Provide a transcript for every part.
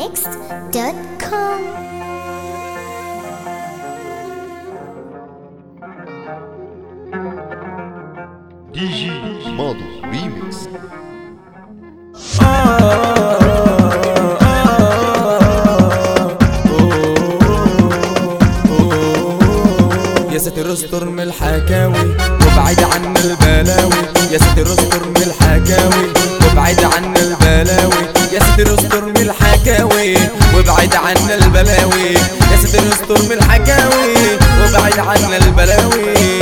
arabmix.com دي جي ماضو ريميكس يا ساتر استر من الحكاوي وابعد عن البلاوي يا ساتر استر من الحكاوي وابعد عن البلاوي يا ساتر استر من الحكاوي وابعد عن البلاوي يا ساتر استر من الحكاوي وابعد عن البلاوي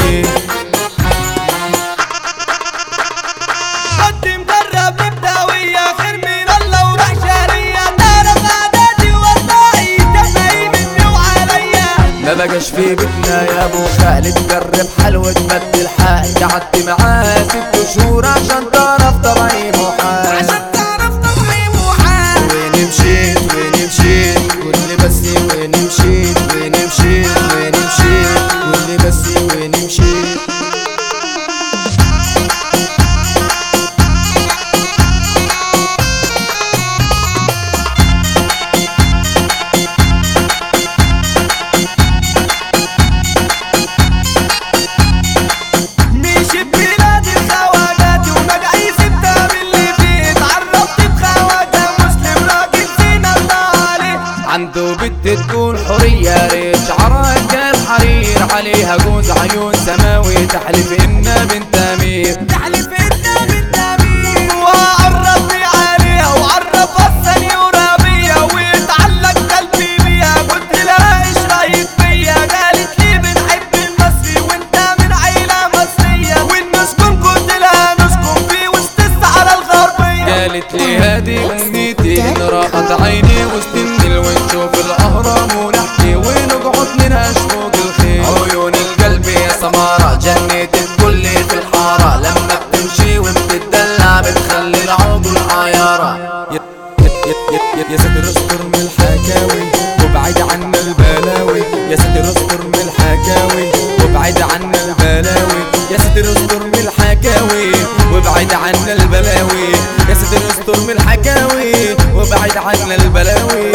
حد مجرب نبداوية خير من الله وراح شارية تعرف عاداتي ووضعي تحمي مني وعليا ما بقاش في بيتنا يا ابو خالد جرب حلوة مد الحال قعدت معاه ست شهور عشان تعرف طبعي محال عشان تعرف طبعي وحال وين مشيت وين مشيت قول لي بس وين مشيت وين مشيت وين مشيت قول لي بس وين مشيت مشي ببلاد الخواجات ومجعي ستة من اللي فيه اتعرفت بخواجة مسلم راجل فينا الله عليه عنده بنت تكون حرية ريت شعرها كان حرير عليها جوز عيون سماوي تحلف إنها بنت أمير تحلف إنها بنت أمين وعرفني عليها وعرفها السنيورة بيا واتعلق قلبي بيها قلت لها ايش رايك فيا قالت لي بنحب المصري وانت من عيلة مصرية والنسكن قلت لها نسكن في وسط الصحراء الغربية قالت لي هادي أمنيتي إن راحت عيني وسط النيل ونشوف الأهرام ونحكي ونقعد ننهش فوق الخيل عيون القلب يا سمارة جنيت الكل في الحارة لما بتمشي وبتدلع بتخلي العقل حيارة يا يا يا يا ساتر استر من الحكاوي وابعد عن البلاوي يا ساتر استر من الحكاوي وابعد عن البلاوي يا ساتر استر من الحكاوي وابعد عن البلاوي يا ساتر استر من الحكاوي وابعد عن البلاوي